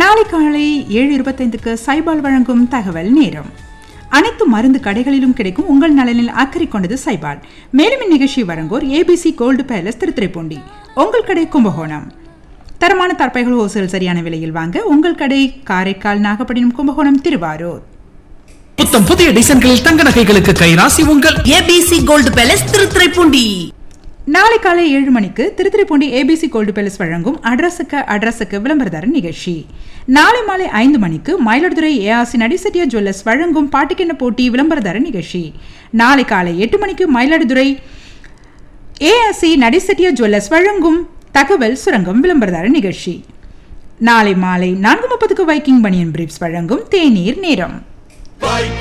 நாளை காலை ஏழு இருபத்தைந்துக்கு சைபால் வழங்கும் தகவல் நேரம் அனைத்து மருந்து கடைகளிலும் கிடைக்கும் உங்கள் நலனில் அக்கறை கொண்டது சைபால் மேலும் இந்நிகழ்ச்சி வழங்குவோர் ஏபிசி கோல்டு பேலஸ் திருத்துறைப்பூண்டி உங்கள் கடை கும்பகோணம் தரமான தற்பைகள் ஹோல்சேல் சரியான விலையில் வாங்க உங்கள் கடை காரைக்கால் நாகப்பட்டினம் கும்பகோணம் திருவாரூர் புத்தம் புதிய டிசைன்களில் தங்க நகைகளுக்கு கைராசி உங்கள் ஏபிசி கோல்டு பேலஸ் திருத்துறைப்பூண்டி நாளை காலை ஏழு மணிக்கு திருத்துறைப்பூண்டி ஏபிசி கோல்டு பேலஸ் வழங்கும் அட்ரஸுக்கு அட்ரஸுக்கு விளம்பரதார நிகழ்ச்சி நாளை மாலை ஐந்து மணிக்கு மயிலாடுதுறை ஏஆர்சி நடிசட்டியா ஜுவல்லர்ஸ் வழங்கும் பாட்டுக்கென்ன போட்டி விளம்பரதார நிகழ்ச்சி நாளை காலை எட்டு மணிக்கு மயிலாடுதுறை ஏஆர்சி நடிசட்டியா ஜுவல்லர்ஸ் வழங்கும் தகவல் சுரங்கம் விளம்பரதார நிகழ்ச்சி நாளை மாலை நான்கு முப்பதுக்கு வைக்கிங் பனியன் பிரீப்ஸ் வழங்கும் தேநீர் நேரம்